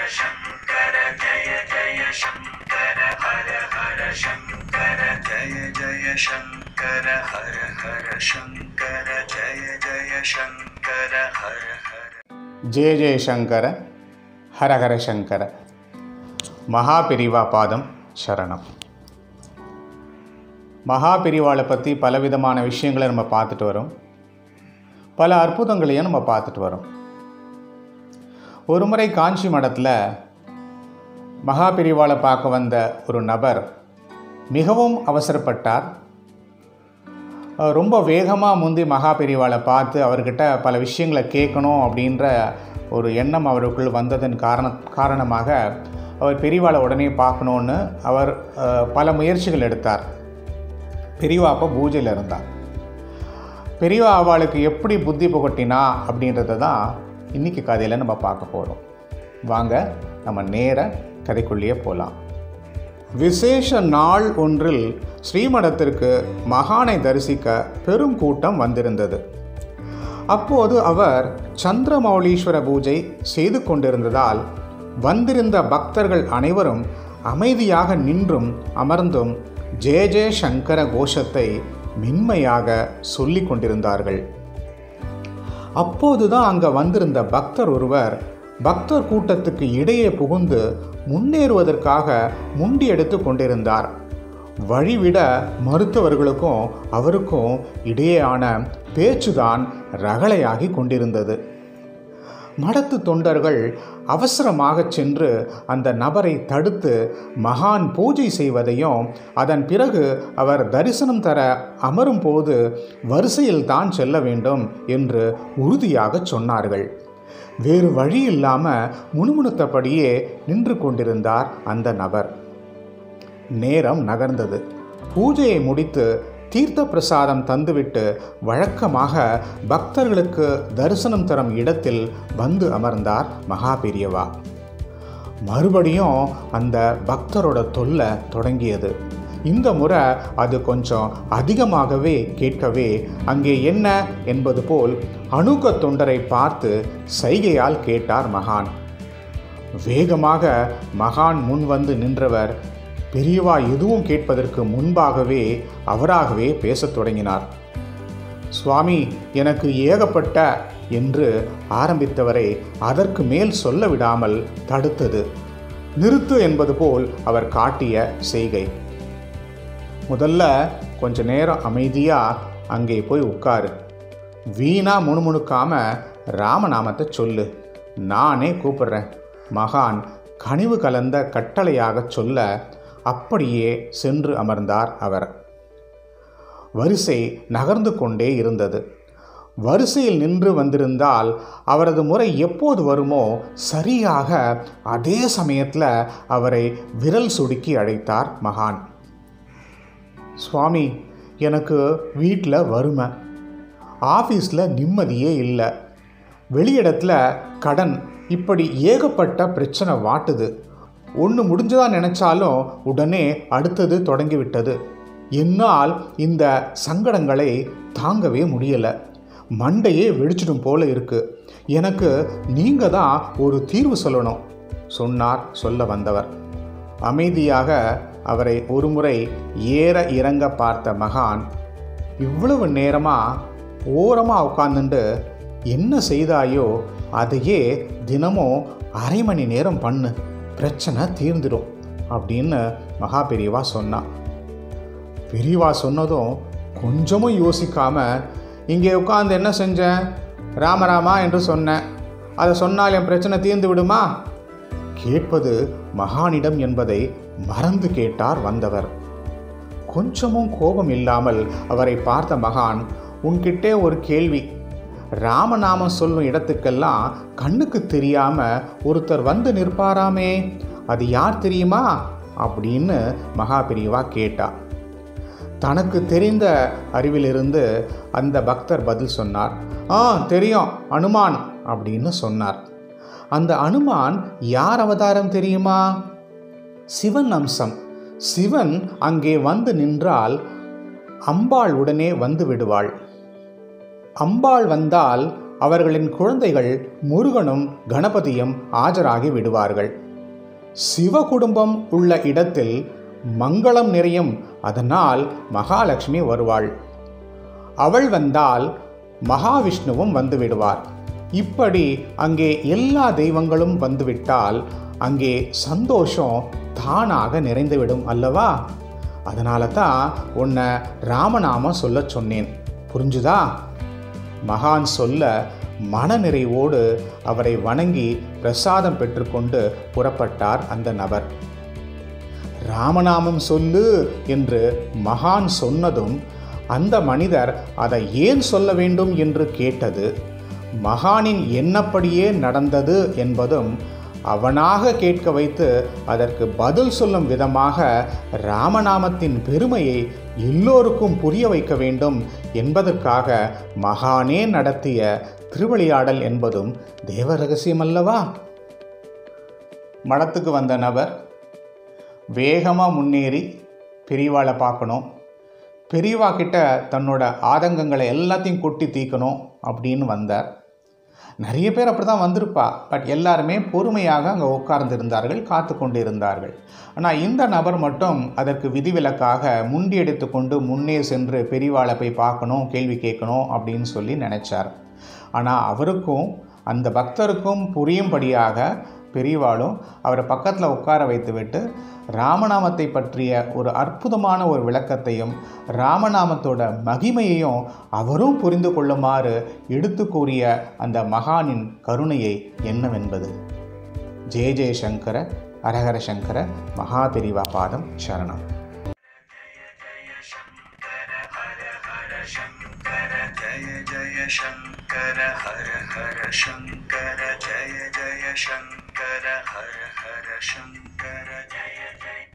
शङ्कर जय जय शङ्कर हर हर शङ्कर जय जय शङ्कर हर हर शङ्कर जय जय शङ्कर हर हर ஜெய ஜெயசங்கர ஹரஹர சங்கர மகாபிரிவா பாதம் சரணம் மகாபிரிவாளை பற்றி பலவிதமான விஷயங்களை நம்ம பார்த்துட்டு வரோம் பல அற்புதங்களையும் நம்ம பார்த்துட்டு வரோம் ஒரு முறை காஞ்சி மடத்தில் மகாபிரிவாளை பார்க்க வந்த ஒரு நபர் மிகவும் அவசரப்பட்டார் அஹ் ரொம்ப வேகமாக முந்தி மகாபெரிவாளை பார்த்து அவர்கிட்ட பல விஷயங்களை கேட்கணும் அப்படின்ற ஒரு எண்ணம் அவருக்குள் வந்ததன் காரண காரணமாக அவர் பெரியவாளை உடனே பார்க்கணுன்னு அவர் அஹ், பல முயற்சிகள் எடுத்தார் பெரியவா அப்போ பூஜையில் இருந்தார் பெரியவா அவளுக்கு எப்படி புத்தி புகட்டினா அப்படின்றத தான் இன்றைக்கி கதையில் நம்ம பார்க்க போகிறோம் வாங்க நம்ம நேர கதைக்குள்ளேயே போகலாம் விசேஷ நாள் ஒன்றில் ஸ்ரீமடத்திற்கு மகானை தரிசிக்க பெரும் கூட்டம் வந்திருந்தது அப்போது அவர் சந்திரமௌலீஸ்வர பூஜை செய்து கொண்டிருந்ததால் வந்திருந்த பக்தர்கள் அனைவரும் அமைதியாக நின்றும் அமர்ந்தும் ஜெய ஜெய சங்கர கோஷத்தை மென்மையாக சொல்லிக் கொண்டிருந்தார்கள் அப்போதுதான் அங்க வந்திருந்த பக்தர் ஒருவர் பக்தர் கூட்டத்துக்கு இடையே புகுந்து முன்னேறுவதற்காக முண்டி எடுத்து கொண்டிருந்தார் வழிவிட மறுத்தவர்களுக்கும் அவருக்கும் இடையேயான பேச்சுதான் ரகளையாகி கொண்டிருந்தது மடத்து தொண்டர்கள் அவசரமாக சென்று அந்த நபரை தடுத்து மகான் பூஜை செய்வதையும் அதன் பிறகு அவர் தரிசனம் தர அமரும் போது வரிசையில் தான் செல்ல வேண்டும் என்று உறுதியாக சொன்னார்கள் வேறு வழி இல்லாமல் முணுமுணுத்தபடியே நின்று கொண்டிருந்தார் அந்த நபர் நேரம் நகர்ந்தது பூஜையை முடித்து தீர்த்த பிரசாதம் தந்துவிட்டு வழக்கமாக பக்தர்களுக்கு தரிசனம் தரும் இடத்தில் வந்து அமர்ந்தார் மகாபெரியவா மறுபடியும் அந்த பக்தரோட தொல்லை தொடங்கியது இந்த முறை அது கொஞ்சம் அதிகமாகவே கேட்கவே அங்கே என்ன என்பது போல் அணுக்க தொண்டரை பார்த்து சைகையால் கேட்டார் மகான் வேகமாக மகான் முன் வந்து நின்றவர் பெரியவா எதுவும் கேட்பதற்கு முன்பாகவே அவராகவே பேசத் தொடங்கினார் சுவாமி எனக்கு ஏகப்பட்ட என்று ஆரம்பித்தவரை அதற்கு மேல் சொல்ல விடாமல் தடுத்தது நிறுத்து என்பது போல் அவர் காட்டிய செய்கை முதல்ல கொஞ்ச நேரம் அமைதியா அங்கே போய் உட்காரு வீணா முணுமுணுக்காம ராமநாமத்தை சொல்லு நானே கூப்பிடுறேன் மகான் கனிவு கலந்த கட்டளையாக சொல்ல அப்படியே சென்று அமர்ந்தார் அவர் வரிசை நகர்ந்து கொண்டே இருந்தது வரிசையில் நின்று வந்திருந்தால் அவரது முறை எப்போது வருமோ சரியாக அதே சமயத்தில் அவரை விரல் சுடுக்கி அழைத்தார் மகான் சுவாமி எனக்கு வீட்டில் வறுமை ஆஃபீஸில் நிம்மதியே இல்லை வெளியிடத்தில் கடன் இப்படி ஏகப்பட்ட பிரச்சனை வாட்டுது ஒன்று முடிஞ்சதா நினச்சாலும் உடனே அடுத்தது தொடங்கிவிட்டது என்னால் இந்த சங்கடங்களை தாங்கவே முடியலை மண்டையே வெடிச்சிடும் போல இருக்கு எனக்கு நீங்கள் தான் ஒரு தீர்வு சொல்லணும் சொன்னார் சொல்ல வந்தவர் அமைதியாக அவரை ஒருமுறை ஏற இறங்க பார்த்த மகான் இவ்வளவு நேரமாக ஓரமாக உட்காந்துட்டு என்ன செய்தாயோ அதையே தினமும் அரை மணி நேரம் பண்ணு பிரச்சனை தீர்ந்துடும் அப்படின்னு மகா பெரியவா சொன்னான் பெரியவா சொன்னதும் கொஞ்சமும் யோசிக்காம இங்கே உட்கார்ந்து என்ன செஞ்சேன் ராமராமா என்று சொன்னேன் அதை சொன்னால் என் பிரச்சனை தீர்ந்து விடுமா கேட்பது மகானிடம் என்பதை மறந்து கேட்டார் வந்தவர் கொஞ்சமும் கோபம் இல்லாமல் அவரை பார்த்த மகான் உன்கிட்டே ஒரு கேள்வி ராமநாமம் சொல்லும் இடத்துக்கெல்லாம் கண்ணுக்கு தெரியாம ஒருத்தர் வந்து நிற்பாராமே அது யார் தெரியுமா அப்படின்னு மகா பெரியவா கேட்டா தனக்கு தெரிந்த அறிவிலிருந்து அந்த பக்தர் பதில் சொன்னார் ஆ தெரியும் அனுமான் அப்படின்னு சொன்னார் அந்த அனுமான் யார் அவதாரம் தெரியுமா சிவன் அம்சம் சிவன் அங்கே வந்து நின்றால் அம்பாள் உடனே வந்து விடுவாள் அம்பாள் வந்தால் அவர்களின் குழந்தைகள் முருகனும் கணபதியும் ஆஜராகி விடுவார்கள் சிவ குடும்பம் உள்ள இடத்தில் மங்களம் நிறையும் அதனால் மகாலட்சுமி வருவாள் அவள் வந்தால் மகாவிஷ்ணுவும் வந்து விடுவார் இப்படி அங்கே எல்லா தெய்வங்களும் வந்துவிட்டால் அங்கே சந்தோஷம் தானாக நிறைந்துவிடும் அல்லவா அதனால தான் உன்னை ராமநாமம் சொல்ல சொன்னேன் புரிஞ்சுதா மகான் சொல்ல மனநிறைவோடு அவரை வணங்கி பிரசாதம் பெற்றுக்கொண்டு புறப்பட்டார் அந்த நபர் ராமநாமம் சொல்லு என்று மகான் சொன்னதும் அந்த மனிதர் அதை ஏன் சொல்ல வேண்டும் என்று கேட்டது மகானின் எண்ணப்படியே நடந்தது என்பதும் அவனாக கேட்க வைத்து அதற்கு பதில் சொல்லும் விதமாக ராமநாமத்தின் பெருமையை எல்லோருக்கும் புரிய வைக்க வேண்டும் என்பதற்காக மகானே நடத்திய திருவிளையாடல் என்பதும் தேவ ரகசியம் அல்லவா மடத்துக்கு வந்த நபர் வேகமாக முன்னேறி பெரியவாளை பார்க்கணும் பெரியவா கிட்ட தன்னோட ஆதங்கங்களை எல்லாத்தையும் கொட்டி தீக்கணும் அப்படின்னு வந்தார் நிறைய பேர் அப்படி தான் வந்திருப்பா பட் எல்லாருமே பொறுமையாக அங்கே உட்கார்ந்திருந்தார்கள் காத்து கொண்டு இருந்தார்கள் ஆனால் இந்த நபர் மட்டும் அதற்கு விதிவிலக்காக முண்டி எடுத்துக்கொண்டு முன்னே சென்று பெரியவாளை போய் பார்க்கணும் கேள்வி கேட்கணும் அப்படின்னு சொல்லி நினைச்சார் ஆனால் அவருக்கும் அந்த பக்தருக்கும் புரியும்படியாக பெரியவாளும் அவரை பக்கத்தில் உட்கார வைத்துவிட்டு ராமநாமத்தை பற்றிய ஒரு அற்புதமான ஒரு விளக்கத்தையும் ராமநாமத்தோட மகிமையையும் அவரும் புரிந்து கொள்ளுமாறு எடுத்து கூறிய அந்த மகானின் கருணையை என்னவென்பது ஜெய ஜெயசங்கர அரஹர சங்கர மகா பெரிவா பாதம் சரணம் जय जय शङ्कर हर हर शङ्कर जय जय शङ्कर हर हर शङ्कर जय जय